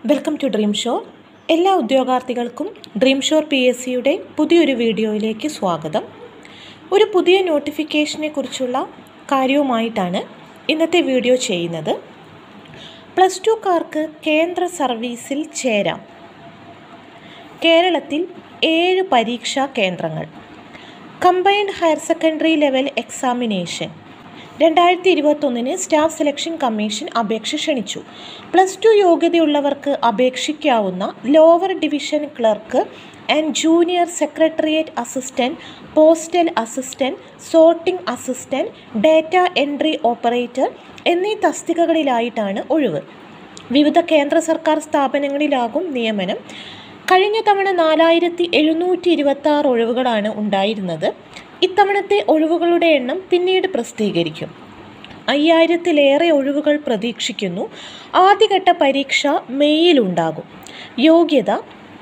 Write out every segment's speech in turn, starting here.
welcome to Dream Shore എല്ലാ ഉദ്യോഗാർത്ഥികൾക്കും Dream Shore P S സിയുടെ പുതിയൊരു വീഡിയോയിലേക്ക് സ്വാഗതം ഒരു പുതിയ നോട്ടിഫിക്കേഷനെ കുറിച്ചുള്ള കാര്യവുമായിട്ടാണ് ഇന്നത്തെ വീഡിയോ ചെയ്യുന്നത് പ്ലസ് ടുക്കാർക്ക് കേന്ദ്ര സർവീസിൽ ചേരാം കേരളത്തിൽ ഏഴ് പരീക്ഷാ കേന്ദ്രങ്ങൾ combined higher secondary level examination രണ്ടായിരത്തി ഇരുപത്തൊന്നിന് സ്റ്റാഫ് സെലക്ഷൻ കമ്മീഷൻ അപേക്ഷ ക്ഷണിച്ചു പ്ലസ് ടു യോഗ്യതയുള്ളവർക്ക് അപേക്ഷിക്കാവുന്ന lower division clerk and junior secretariat assistant postal assistant sorting assistant data entry operator എന്നീ തസ്തികകളിലായിട്ടാണ് ഒഴിവ് വിവിധ കേന്ദ്ര സർക്കാർ സ്ഥാപനങ്ങളിലാകും നിയമനം കഴിഞ്ഞ തവണ നാലായിരത്തി എഴുന്നൂറ്റി ഇരുപത്തി ആറ് ഒഴിവുകളാണ് ഉണ്ടായിരുന്നത് ഇത്തവണത്തെ ഒഴിവുകളുടെ എണ്ണം പിന്നീട് പ്രസിദ്ധീകരിക്കും അയ്യായിരത്തിലേറെ ഒഴിവുകൾ പ്രതീക്ഷിക്കുന്നു ആദ്യഘട്ട പരീക്ഷ മെയ്യിലുണ്ടാകും യോഗ്യത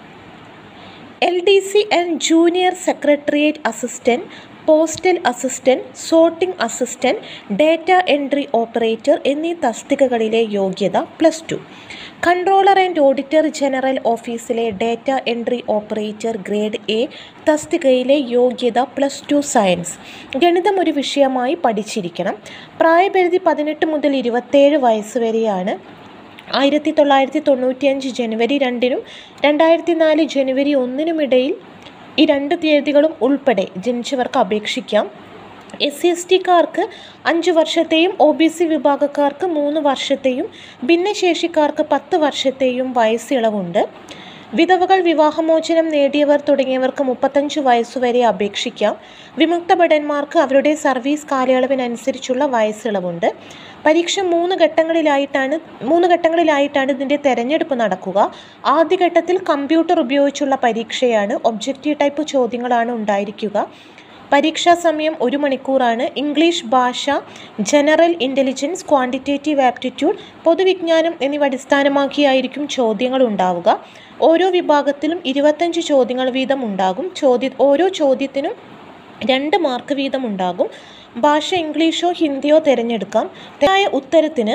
L D C and junior secretariat assistant postal assistant sorting assistant data entry operator എന്നീ തസ്തികകളിലെ യോഗ്യത plus two controller and auditor general ഓഫീസിലെ data entry operator grade A തസ്തികയിലെ യോഗ്യത പ്ലസ് ടു സയൻസ് ഗണിതം ഒരു വിഷയമായി പഠിച്ചിരിക്കണം പ്രായപരിധി പതിനെട്ട് മുതൽ ഇരുപത്തേഴ് വയസ്സ് വരെയാണ് ആയിരത്തി തൊള്ളായിരത്തി തൊണ്ണൂറ്റിയഞ്ച് ജനുവരി രണ്ടിനും രണ്ടായിരത്തി നാല് ജനുവരി ഒന്നിനുമിടയിൽ ഈ രണ്ട് തീയതികളും ഉൾപ്പെടെ ജനിച്ചവർക്ക് അപേക്ഷിക്കാം എസ് സി എസ് ടിക്കാർക്ക് അഞ്ച് വർഷത്തെയും ഒ ബി സി വിഭാഗക്കാർക്ക് മൂന്ന് വർഷത്തെയും ഭിന്നശേഷിക്കാർക്ക് പത്ത് വർഷത്തെയും വയസ്സിളവുണ്ട് വിധവകൾ വിവാഹമോചനം നേടിയവർ തുടങ്ങിയവർക്ക് മുപ്പത്തഞ്ച് വയസ്സുവരെ അപേക്ഷിക്കാം വിമുക്ത ഭടന്മാർക്ക് അവരുടെ സർവീസ് കാലയളവിനനുസരിച്ചുള്ള വയസ്സിളവുണ്ട് പരീക്ഷ മൂന്ന് ഘട്ടങ്ങളിലായിട്ടാണ് മൂന്ന് ഘട്ടങ്ങളിലായിട്ടാണ് ഇതിൻ്റെ തെരഞ്ഞെടുപ്പ് നടക്കുക ആദ്യഘട്ടത്തിൽ കമ്പ്യൂട്ടർ ഉപയോഗിച്ചുള്ള പരീക്ഷയാണ് ഒബ്ജക്റ്റീവ് ടൈപ്പ് ചോദ്യങ്ങളാണ് ഉണ്ടായിരിക്കുക പരീക്ഷാ സമയം ഒരു മണിക്കൂറാണ് ഇംഗ്ലീഷ് ഭാഷ ജനറൽ ഇൻ്റലിജൻസ് ക്വാണ്ടിറ്റേറ്റീവ് ആപ്റ്റിറ്റ്യൂഡ് പൊതുവിജ്ഞാനം എന്നിവ അടിസ്ഥാനമാക്കിയായിരിക്കും ചോദ്യങ്ങൾ ഉണ്ടാവുക ഓരോ വിഭാഗത്തിലും ഇരുപത്തഞ്ച് ചോദ്യങ്ങൾ വീതം ഉണ്ടാകും ചോദ്യ ഓരോ ചോദ്യത്തിനും രണ്ട് മാർക്ക് വീതം ഉണ്ടാകും ഭാഷ ഇംഗ്ലീഷോ ഹിന്ദിയോ തിരഞ്ഞെടുക്കാം തെറ്റായ ഉത്തരത്തിന്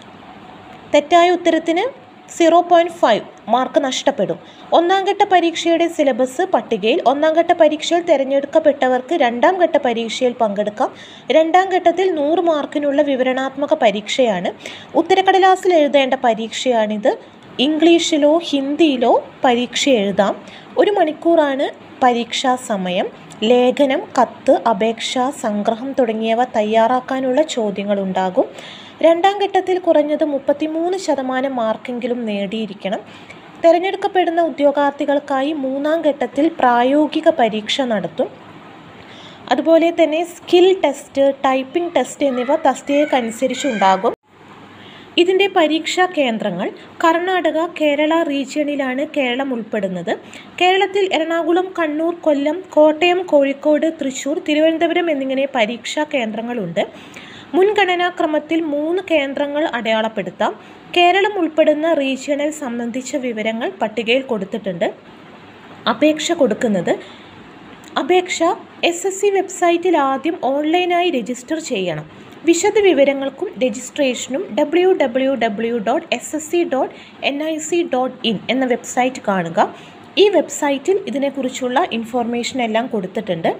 തെറ്റായ ഉത്തരത്തിന് സീറോ പോയിൻറ്റ് ഫൈവ് മാർക്ക് നഷ്ടപ്പെടും ഒന്നാം ഘട്ട പരീക്ഷയുടെ സിലബസ് പട്ടികയിൽ ഒന്നാം ഘട്ട പരീക്ഷയിൽ തിരഞ്ഞെടുക്കപ്പെട്ടവർക്ക് രണ്ടാം ഘട്ട പരീക്ഷയിൽ പങ്കെടുക്കാം രണ്ടാം ഘട്ടത്തിൽ നൂറ് മാർക്കിനുള്ള വിവരണാത്മക പരീക്ഷയാണ് ഉത്തരക്കടലാസിൽ എഴുതേണ്ട പരീക്ഷയാണിത് ഇംഗ്ലീഷിലോ ഹിന്ദിയിലോ പരീക്ഷ എഴുതാം ഒരു മണിക്കൂറാണ് പരീക്ഷാ സമയം ലേഖനം കത്ത് അപേക്ഷ സംഗ്രഹം തുടങ്ങിയവ തയ്യാറാക്കാനുള്ള ചോദ്യങ്ങളുണ്ടാകും രണ്ടാം ഘട്ടത്തിൽ കുറഞ്ഞത് മുപ്പത്തിമൂന്ന് ശതമാനം മാർക്കെങ്കിലും നേടിയിരിക്കണം തിരഞ്ഞെടുക്കപ്പെടുന്ന ഉദ്യോഗാർത്ഥികൾക്കായി മൂന്നാം ഘട്ടത്തിൽ പ്രായോഗിക പരീക്ഷ നടത്തും അതുപോലെ തന്നെ സ്കിൽ ടെസ്റ്റ് ടൈപ്പിംഗ് ടെസ്റ്റ് എന്നിവ തസ്തികയ്ക്കനുസരിച്ചുണ്ടാകും ഇതിൻ്റെ പരീക്ഷാ കേന്ദ്രങ്ങൾ കർണാടക കേരള റീജിയണിലാണ് കേരളം ഉൾപ്പെടുന്നത് കേരളത്തിൽ എറണാകുളം കണ്ണൂർ കൊല്ലം കോട്ടയം കോഴിക്കോട് തൃശ്ശൂർ തിരുവനന്തപുരം എന്നിങ്ങനെ പരീക്ഷാ കേന്ദ്രങ്ങളുണ്ട് മുൻഗണനാക്രമത്തിൽ മൂന്ന് കേന്ദ്രങ്ങൾ അടയാളപ്പെടുത്താം കേരളം ഉൾപ്പെടുന്ന റീജിയണൽ സംബന്ധിച്ച വിവരങ്ങൾ പട്ടികയിൽ കൊടുത്തിട്ടുണ്ട് അപേക്ഷ കൊടുക്കുന്നത് അപേക്ഷ എസ് എസ് സി വെബ്സൈറ്റിൽ ആദ്യം ഓൺലൈനായി രജിസ്റ്റർ ചെയ്യണം വിശദ വിവരങ്ങൾക്കും രജിസ്ട്രേഷനും W W W dot S S C dot N I C dot in എന്ന വെബ്സൈറ്റ് കാണുക ഈ വെബ്സൈറ്റിൽ ഇതിനെക്കുറിച്ചുള്ള ഇൻഫോർമേഷൻ എല്ലാം കൊടുത്തിട്ടുണ്ട്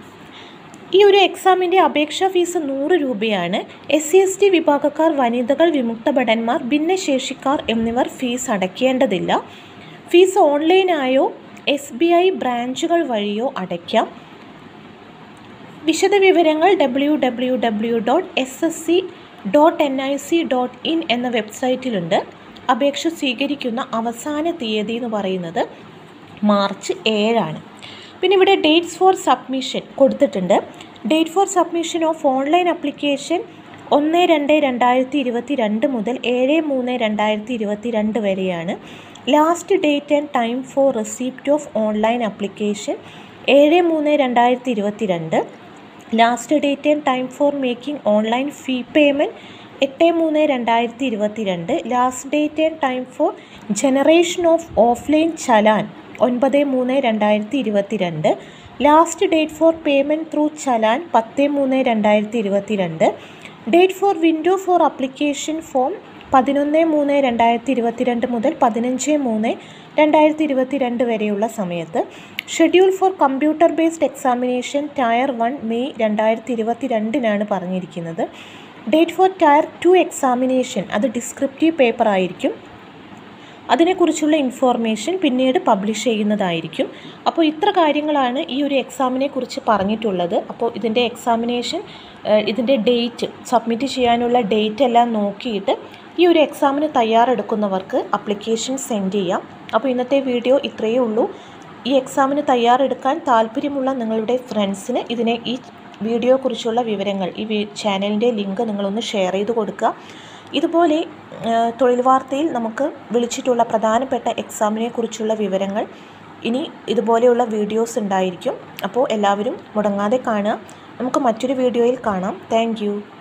ഈ ഒരു എക്സാമിൻ്റെ അപേക്ഷാ ഫീസ് നൂറ് രൂപയാണ് എസ് സി എസ് ടി വിഭാഗക്കാർ വനിതകൾ വിമുക്ത ഭടന്മാർ ഭിന്നശേഷിക്കാർ എന്നിവർ ഫീസ് അടയ്ക്കേണ്ടതില്ല ഫീസ് ഓൺലൈനായോ എസ് ബി ഐ ബ്രാഞ്ചുകൾ വഴിയോ അടയ്ക്കാം വിശദവിവരങ്ങൾ W W W dot S S C dot N I C dot in എന്ന വെബ്സൈറ്റിലുണ്ട് അപേക്ഷ സ്വീകരിക്കുന്ന അവസാന തീയതി എന്ന് പറയുന്നത് മാർച്ച് ഏഴാണ് പിന്നെ ഇവിടെ ഡേറ്റ്സ് ഫോർ സബ്മിഷൻ കൊടുത്തിട്ടുണ്ട് date for submission of online application ഒന്ന് രണ്ട് രണ്ടായിരത്തി ഇരുപത്തി രണ്ട് മുതൽ ഏഴ് മൂന്ന് രണ്ടായിരത്തി ഇരുപത്തി രണ്ട് വരെയാണ് last date and time for receipt of online application ഏഴ് മൂന്ന് രണ്ടായിരത്തി ഇരുപത്തി രണ്ട് last date and time for making online fee payment എട്ട് മൂന്ന് രണ്ടായിരത്തി ഇരുപത്തി രണ്ട് last date and time for generation of offline challan ഒൻപത് മൂന്ന് രണ്ടായിരത്തി ഇരുപത്തി രണ്ട് last date for payment through challan പത്ത് മൂന്ന് രണ്ടായിരത്തി ഇരുപത്തി രണ്ട് date for window for application form പതിനൊന്ന് മൂന്ന് രണ്ടായിരത്തി ഇരുപത്തിരണ്ട് മുതൽ പതിനഞ്ച് മൂന്ന് രണ്ടായിരത്തി ഇരുപത്തിരണ്ട് വരെയുള്ള സമയത്ത് schedule for computer based examination tier one May രണ്ടായിരത്തി ഇരുപത്തി രണ്ടിനാണ് പറഞ്ഞിരിക്കുന്നത് date for tier two examination അത് ഡിസ്ക്രിപ്റ്റീവ് പേപ്പർ ആയിരിക്കും അതിനെക്കുറിച്ചുള്ള ഇൻഫോർമേഷൻ പിന്നീട് പബ്ലിഷ് ചെയ്യുന്നതായിരിക്കും അപ്പോൾ ഇത്ര കാര്യങ്ങളാണ് ഈ ഒരു എക്സാമിനെ കുറിച്ച് പറഞ്ഞിട്ടുള്ളത് അപ്പോൾ ഇതിൻ്റെ എക്സാമിനേഷൻ ഇതിൻ്റെ ഡേറ്റ് സബ്മിറ്റ് ചെയ്യാനുള്ള ഡേറ്റ് എല്ലാം നോക്കിയിട്ട് ഈ ഒരു എക്സാമിന് തയ്യാറെടുക്കുന്നവർക്ക് അപ്ലിക്കേഷൻ സെൻഡ് ചെയ്യാം അപ്പോൾ ഇന്നത്തെ വീഡിയോ ഇത്രയേ ഉള്ളൂ ഈ എക്സാമിന് തയ്യാറെടുക്കാൻ താല്പര്യമുള്ള നിങ്ങളുടെ ഫ്രണ്ട്സിന് ഇതിനെ ഈ വീഡിയോയെക്കുറിച്ചുള്ള വിവരങ്ങൾ ഈ ചാനലിൻ്റെ ലിങ്ക് നിങ്ങളൊന്ന് ഷെയർ ചെയ്ത് കൊടുക്കുക ഇതുപോലെ തൊഴിൽ വാർത്തയിൽ നമുക്ക് വിളിച്ചിട്ടുള്ള പ്രധാനപ്പെട്ട എക്സാമിനെ കുറിച്ചുള്ള വിവരങ്ങൾ ഇനി ഇതുപോലെയുള്ള വീഡിയോസ് ഉണ്ടായിരിക്കും അപ്പോൾ എല്ലാവരും മുടങ്ങാതെ കാണുക നമുക്ക് മറ്റൊരു വീഡിയോയിൽ കാണാം താങ്ക്